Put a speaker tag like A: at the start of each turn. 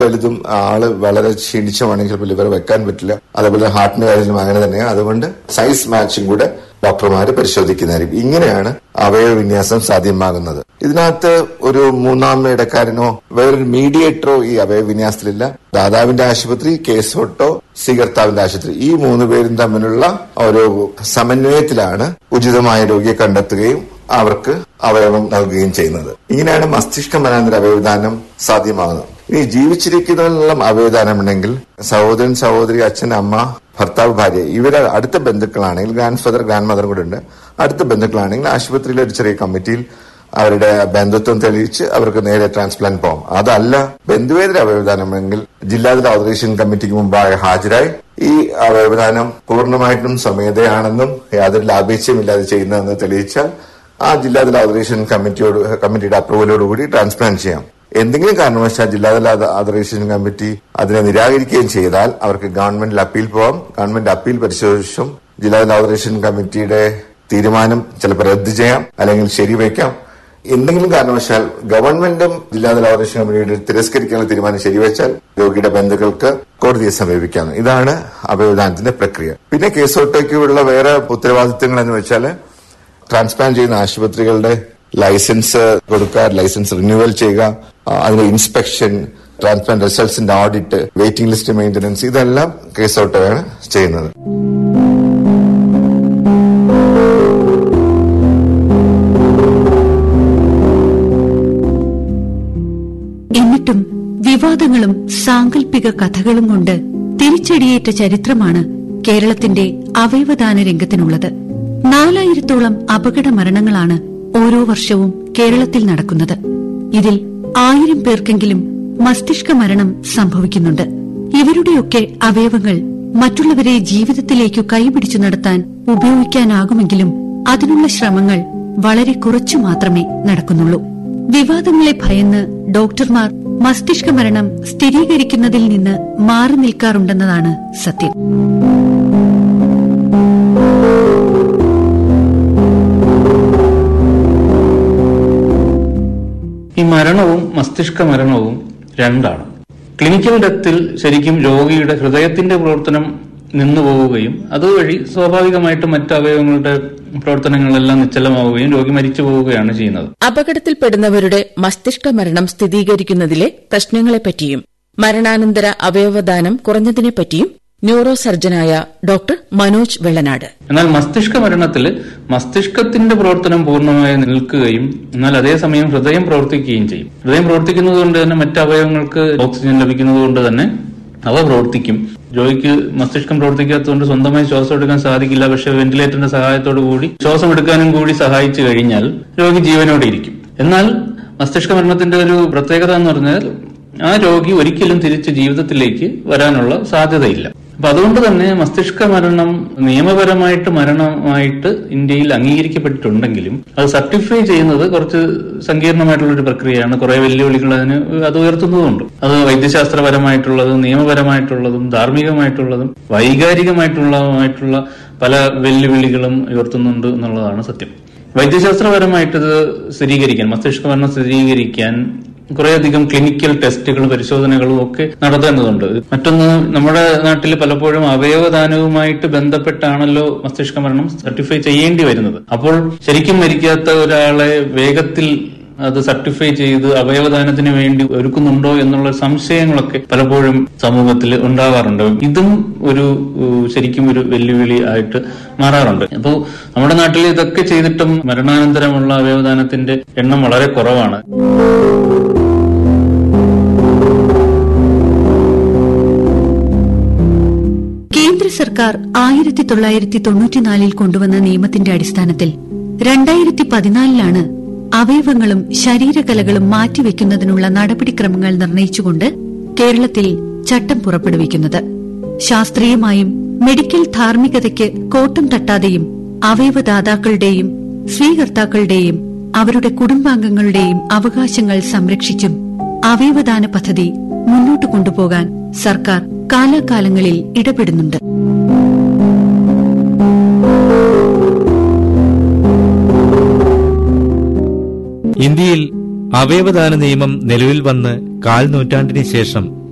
A: വലുതും ആള് വളരെ ക്ഷീണിച്ചമാണെങ്കിൽ ചിലപ്പോൾ ലിവർ വെക്കാൻ പറ്റില്ല അതേപോലെ ഹാർട്ടിന്റെ കാര്യത്തിലും അങ്ങനെ തന്നെയാണ് അതുകൊണ്ട് സൈസ് മാച്ചും കൂടെ ഡോക്ടർമാര് പരിശോധിക്കുന്നതായിരിക്കും ഇങ്ങനെയാണ് അവയവ വിന്യാസം സാധ്യമാകുന്നത് ഇതിനകത്ത് ഒരു മൂന്നാം ഇടക്കാരനോ വേറൊരു മീഡിയേറ്ററോ ഈ അവയവ വിന്യാസത്തിലില്ല ദാതാവിന്റെ ആശുപത്രി കേസോട്ടോ സ്വീകർത്താവിന്റെ ആശുപത്രി ഈ മൂന്ന് പേരും തമ്മിലുള്ള ഒരു സമന്വയത്തിലാണ് ഉചിതമായ രോഗിയെ കണ്ടെത്തുകയും അവർക്ക് അവയവം നൽകുകയും ചെയ്യുന്നത് ഇങ്ങനെയാണ് മസ്തിഷ്ക മനാന്തര അവയവദാനം സാധ്യമാകുന്നത് ഇനി ജീവിച്ചിരിക്കുന്നതിനുള്ള അവയവദാനം ഉണ്ടെങ്കിൽ സഹോദരൻ സഹോദരി അച്ഛൻ അമ്മ ഭർത്താവ് ഭാര്യ ഇവരെ അടുത്ത ബന്ധുക്കളാണെങ്കിൽ ഗ്രാൻഡ് ഫാദർ ഗ്രാൻഡ് മദർ കൂടെ ഉണ്ട് അടുത്ത ബന്ധുക്കളാണെങ്കിൽ ആശുപത്രിയിലെ ഒരു ചെറിയ കമ്മിറ്റിയിൽ അവരുടെ ബന്ധുത്വം തെളിയിച്ച് അവർക്ക് നേരെ ട്രാൻസ്പ്ലാന്റ് പോകാം അതല്ല ബന്ധുവേതര അവയവദാനമെങ്കിൽ ജില്ലാതല ഓതറേഷൻ കമ്മിറ്റിക്ക് മുമ്പായി ഹാജരായി ഈ അവയവദാനം പൂർണ്ണമായിട്ടും സ്വമേധയാണെന്നും യാതൊരു ലാഭേച്ഛയുമില്ലാതെ ചെയ്യുന്നതെന്ന് തെളിയിച്ചാൽ ആ ജില്ലാതല ഓതറേഷൻ കമ്മിറ്റിയോട് കമ്മിറ്റിയുടെ അപ്രൂവലോടുകൂടി ട്രാൻസ്പ്ലാന്റ് ചെയ്യാം എന്തെങ്കിലും കാരണവശാൽ ജില്ലാതല ഓതറേഷൻ കമ്മിറ്റി അതിനെ നിരാകരിക്കുകയും ചെയ്താൽ അവർക്ക് ഗവൺമെന്റിൽ അപ്പീൽ പോവാം ഗവൺമെന്റ് അപ്പീൽ പരിശോധിച്ചും ജില്ലാതല ഓതറേഷൻ കമ്മിറ്റിയുടെ തീരുമാനം ചിലപ്പോൾ റദ്ദ് ചെയ്യാം അല്ലെങ്കിൽ ശരിവയ്ക്കാം എന്തെങ്കിലും കാരണവശാൽ ഗവൺമെന്റും ജില്ലാതല ഓപ്പറേഷൻ കമ്മിറ്റിയുടെ തിരസ്കരിക്കാനുള്ള തീരുമാനം ശരിവെച്ചാൽ രോഗിയുടെ ബന്ധുക്കൾക്ക് കോടതിയെ സമീപിക്കാം ഇതാണ് അവയവദാനത്തിന്റെ പ്രക്രിയ പിന്നെ കേസോട്ടേക്കുള്ള വേറെ ഉത്തരവാദിത്തങ്ങൾ എന്ന് വെച്ചാൽ ട്രാൻസ്പ്ലാന്റ് ചെയ്യുന്ന ആശുപത്രികളുടെ ലൈസൻസ് കൊടുക്കുക ലൈസൻസ് റിന്യൂവൽ ചെയ്യുക ആ, അതിന്റെ ഇൻസ്പെക്ഷൻ ട്രാൻസ്പ്ലാന്റ് റിസൾട്ട്സിന്റെ ഓഡിറ്റ് വെയിറ്റിംഗ് ലിസ്റ്റ് മെയിന്റനൻസ് ഇതെല്ലാം കേസോട്ടയാണ് ചെയ്യുന്നത്
B: എന്നിട്ടും വിവാദങ്ങളും സാങ്കല്പിക കഥകളും കൊണ്ട് തിരിച്ചടിയേറ്റ ചരിത്രമാണ് കേരളത്തിന്റെ അവയവദാന രംഗത്തിനുള്ളത് നാലായിരത്തോളം അപകട മരണങ്ങളാണ് ഓരോ വർഷവും കേരളത്തിൽ നടക്കുന്നത് ഇതിൽ ആയിരം പേർക്കെങ്കിലും മസ്തിഷ്ക മരണം സംഭവിക്കുന്നുണ്ട് ഇവരുടെയൊക്കെ അവയവങ്ങൾ മറ്റുള്ളവരെ ജീവിതത്തിലേക്കു കൈപിടിച്ചു നടത്താൻ ഉപയോഗിക്കാനാകുമെങ്കിലും അതിനുള്ള ശ്രമങ്ങൾ വളരെ കുറച്ചു മാത്രമേ നടക്കുന്നുള്ളൂ വിവാദങ്ങളെ ഭയന്ന് ഡോക്ടർമാർ മസ്തിഷ്ക മരണം സ്ഥിരീകരിക്കുന്നതിൽ നിന്ന് മാറി നിൽക്കാറുണ്ടെന്നതാണ് സത്യം
C: ഈ മരണവും മസ്തിഷ്ക മരണവും രണ്ടാണ് ക്ലിനിക്കൽ ഡെത്തിൽ ശരിക്കും രോഗിയുടെ ഹൃദയത്തിന്റെ പ്രവർത്തനം നിന്നുപോവുകയും അതുവഴി സ്വാഭാവികമായിട്ടും മറ്റ് അവയവങ്ങളുടെ പ്രവർത്തനങ്ങളെല്ലാം നിശ്ചലമാവുകയും രോഗി മരിച്ചു പോവുകയാണ് ചെയ്യുന്നത്
D: അപകടത്തിൽപ്പെടുന്നവരുടെ മസ്തിഷ്ക മരണം സ്ഥിരീകരിക്കുന്നതിലെ പ്രശ്നങ്ങളെപ്പറ്റിയും മരണാനന്തര അവയവദാനം കുറഞ്ഞതിനെപ്പറ്റിയും ന്യൂറോ സർജനായ ഡോക്ടർ മനോജ് വെള്ളനാട്
C: എന്നാൽ മസ്തിഷ്ക മരണത്തിൽ മസ്തിഷ്കത്തിന്റെ പ്രവർത്തനം പൂർണ്ണമായി നിൽക്കുകയും എന്നാൽ അതേസമയം ഹൃദയം പ്രവർത്തിക്കുകയും ചെയ്യും ഹൃദയം പ്രവർത്തിക്കുന്നത് കൊണ്ട് തന്നെ മറ്റ് അവയവങ്ങൾക്ക് ഓക്സിജൻ ലഭിക്കുന്നത് കൊണ്ട് തന്നെ അവ പ്രവർത്തിക്കും രോഗിക്ക് മസ്തിഷ്കം പ്രവർത്തിക്കാത്തതുകൊണ്ട് സ്വന്തമായി ശ്വാസം എടുക്കാൻ സാധിക്കില്ല പക്ഷെ വെന്റിലേറ്ററിന്റെ സഹായത്തോടു കൂടി ശ്വാസം എടുക്കാനും കൂടി സഹായിച്ചു കഴിഞ്ഞാൽ രോഗി ജീവനോടെ ഇരിക്കും എന്നാൽ മസ്തിഷ്ക മരണത്തിന്റെ ഒരു പ്രത്യേകത എന്ന് പറഞ്ഞാൽ ആ രോഗി ഒരിക്കലും തിരിച്ച് ജീവിതത്തിലേക്ക് വരാനുള്ള സാധ്യതയില്ല അപ്പൊ അതുകൊണ്ട് തന്നെ മസ്തിഷ്ക മരണം നിയമപരമായിട്ട് മരണമായിട്ട് ഇന്ത്യയിൽ അംഗീകരിക്കപ്പെട്ടിട്ടുണ്ടെങ്കിലും അത് സർട്ടിഫൈ ചെയ്യുന്നത് കുറച്ച് സങ്കീർണമായിട്ടുള്ള ഒരു പ്രക്രിയയാണ് കുറെ വെല്ലുവിളികൾ അതിന് അത് ഉയർത്തുന്നതുണ്ട് അത് വൈദ്യശാസ്ത്രപരമായിട്ടുള്ളതും നിയമപരമായിട്ടുള്ളതും ധാർമ്മികമായിട്ടുള്ളതും വൈകാരികമായിട്ടുള്ളതുമായിട്ടുള്ള പല വെല്ലുവിളികളും ഉയർത്തുന്നുണ്ട് എന്നുള്ളതാണ് സത്യം വൈദ്യശാസ്ത്രപരമായിട്ട് ഇത് സ്ഥിരീകരിക്കാൻ മസ്തിഷ്ക മരണം സ്ഥിരീകരിക്കാൻ കുറേയധികം ക്ലിനിക്കൽ ടെസ്റ്റുകളും പരിശോധനകളും ഒക്കെ നടത്തേണ്ടതുണ്ട് മറ്റൊന്ന് നമ്മുടെ നാട്ടിൽ പലപ്പോഴും അവയവദാനവുമായിട്ട് ബന്ധപ്പെട്ടാണല്ലോ മസ്തിഷ്ക മരണം സർട്ടിഫൈ ചെയ്യേണ്ടി വരുന്നത് അപ്പോൾ ശരിക്കും മരിക്കാത്ത ഒരാളെ വേഗത്തിൽ അത് സർട്ടിഫൈ ചെയ്ത് അവയവദാനത്തിന് വേണ്ടി ഒരുക്കുന്നുണ്ടോ എന്നുള്ള സംശയങ്ങളൊക്കെ പലപ്പോഴും സമൂഹത്തിൽ ഉണ്ടാവാറുണ്ട് ഇതും ഒരു ഉം, ശരിക്കും ഒരു വെല്ലുവിളി ആയിട്ട് മാറാറുണ്ട് അപ്പോൾ നമ്മുടെ നാട്ടിൽ ഇതൊക്കെ ചെയ്തിട്ടും മരണാനന്തരമുള്ള അവയവദാനത്തിന്റെ എണ്ണം വളരെ കുറവാണ്
B: കേന്ദ്ര സർക്കാർ ആയിരത്തി തൊള്ളായിരത്തി തൊണ്ണൂറ്റിനാലിൽ കൊണ്ടുവന്ന നിയമത്തിന്റെ അടിസ്ഥാനത്തിൽ രണ്ടായിരത്തി പതിനാലിലാണ് അവയവങ്ങളും ശരീരകലകളും മാറ്റിവെക്കുന്നതിനുള്ള നടപടിക്രമങ്ങൾ നിർണയിച്ചുകൊണ്ട് കേരളത്തിൽ ചട്ടം പുറപ്പെടുവിക്കുന്നത് ശാസ്ത്രീയമായും മെഡിക്കൽ ധാർമ്മികതയ്ക്ക് കോട്ടം തട്ടാതെയും അവയവദാതാക്കളുടെയും സ്വീകർത്താക്കളുടെയും അവരുടെ കുടുംബാംഗങ്ങളുടെയും അവകാശങ്ങൾ സംരക്ഷിച്ചും അവയവദാന പദ്ധതി മുന്നോട്ട് കൊണ്ടുപോകാൻ സർക്കാർ കാലാകാലങ്ങളിൽ ഇടപെടുന്നുണ്ട്
E: ഇന്ത്യയിൽ അവയവദാന നിയമം നിലവിൽ വന്ന് കാൽ നൂറ്റാണ്ടിന് ശേഷം